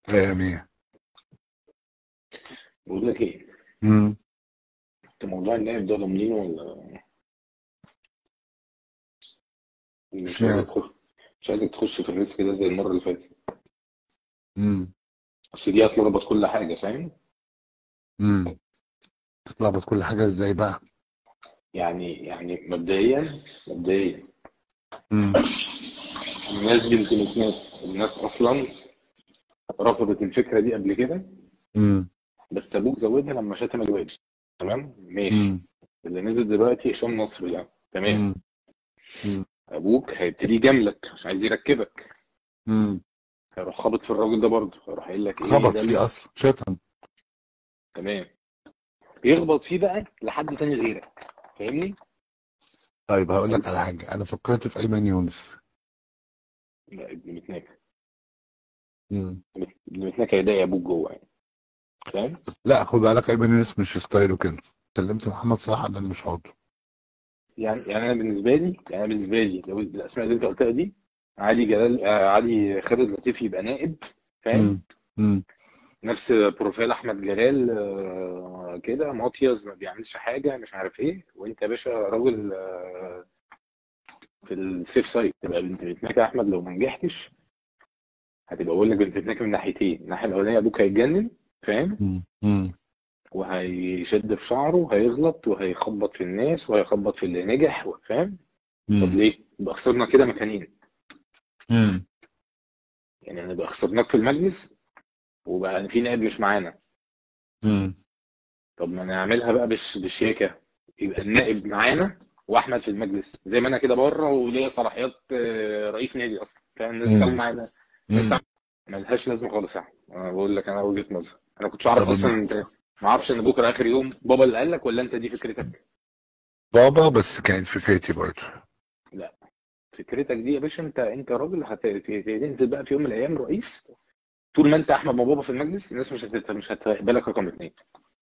يا مية بقول لك ايه امم انت موضوع اللاعب ده ضامنينه ولا مش اشمعنى عايزك تخش مش عايزك تخش في الريسك ده زي المره اللي فاتت امم بس دي هتلخبط كل حاجه فاهم امم تتلخبط كل حاجة ازاي بقى يعني يعني مبدئيا مبدئيا امم الناس بنت الناس الناس اصلا رفضت الفكره دي قبل كده امم بس ابوك زودها لما شتم الواد تمام ماشي امم اللي نزل دلوقتي هشام نصر يعني تمام امم امم ابوك هيبتدي يجاملك عشان عايز يركبك امم هيروح خابط في الراجل ده برضه هيروح قايل لك ايه خبط ده فيه اللي اصلا شتم تمام يخبط فيه بقى لحد تاني غيرك فاهمني؟ طيب هقول لك على حاجة انا فكرت في ايمن يونس لا ابن متناكة امم ابن متناكة يضايق ابوك جوه يعني فاهم؟ لا خد بالك ايمن يونس مش ستايله كده كلمت محمد صلاح قال لي مش عاضه يعني يعني انا بالنسبه لي يعني انا بالنسبه لي لو الاسماء اللي انت قلتها دي علي جلال آه، علي خالد لطيف يبقى نائب فاهم؟ امم امم نفس بروفايل احمد جلال آه، كده مطيز ما بيعملش حاجه مش عارف ايه وانت يا باشا راجل آه، في السيف سايد تبقى بنت متناكة احمد لو ما نجحتش هتبقى بقول لك بنت متناكة من ناحيتين الناحيه الاولانيه ابوك هيتجنن فاهم؟ امم امم وهيشد في شعره وهيغلط وهيخبط في الناس وهيخبط في اللي نجح فاهم طب امم ليه؟ يبقى خسرنا كده مكانين امم يعني هنبقى خسرناك في المجلس وبقى في نائب مش معانا امم طب ما نعملها بقى بش بالشياكه يبقى النائب معانا واحمد في المجلس زي ما انا كده بره وليا صلاحيات آه، رئيس نادي اصلا فاهم الناس بتتكلم امم معانا الناس امم ملهاش لازمه خالص يعني انا بقول لك انا وجهه نظر انا كنتش اعرف طب اصلا الم- انت ما اعرفش ان بكره اخر يوم بابا اللي قال لك ولا انت دي فكرتك بابا بس كانت فكرتي برضه لا فكرتك دي يا باشا انت انت راجل هت- ت- تنزل بقى في يوم من الايام رئيس طول ما انت احمد بابا في المجلس الناس مش هتت... مش هتقبلك رقم اثنين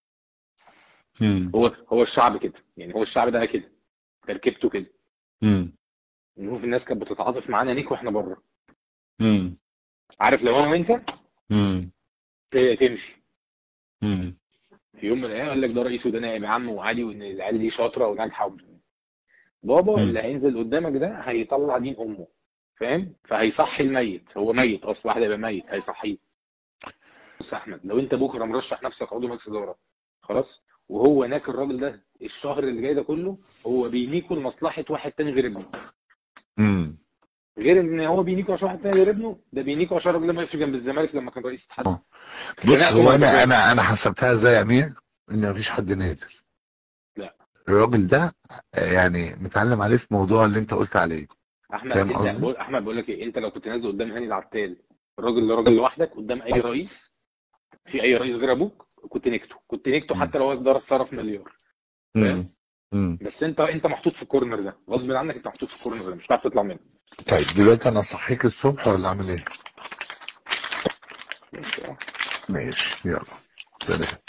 امم هو هو الشعب كده يعني هو الشعب ده كده تركيبته كده امم ان هو في الناس كانت بتتعاطف معانا ليك واحنا بره امم عارف لو انا وانت امم ت- تمشي امم في يوم من الايام قال لك ده رئيس وده نائب يا عم وعادي وان العيال دي شاطره وناجحه ومش عارف. بابا امم اللي هينزل قدامك ده هيطلع دين امه فاهم فهيصحي الميت هو ميت اصلا واحد هيبقى ميت هيصحيه بص يا احمد لو انت بكره مرشح نفسك عضو مجلس اداره خلاص وهو هناك الراجل ده الشهر اللي جاي ده كله هو بينيكوا لمصلحه واحد تاني غير ابنه امم غير ان هو بينيكوا عشان واحد تاني غير ابنه ده بينيكوا عشان الراجل ده ما يقفش جنب الزمالك لما كان رئيس اتحاد اه بص خناقته هو مع انا الزمالك انا انا حسبتها ازاي يا امير ان مفيش حد نازل لا الراجل ده آه، يعني متعلم عليه في موضوع اللي انت قلت عليه احمد فاهم انت قصدي؟ بقول احمد بقول لك ايه انت لو كنت نازل قدام هاني العتال الراجل اللي راجل لوحدك قدام اي رئيس في اي رئيس غير ابوك كنت نكته كنت نكته مم. حتى لو هو يقدر يتصرف مليار فاهم امم امم بس انت انت محطوط في الكورنر ده غصب عنك انت محطوط في الكورنر ده مش هتعرف تطلع منه طيب دلوقتي انا اصحيك الصبح ولا اعمل ايه؟ بس، اه. ماشي يلا سلام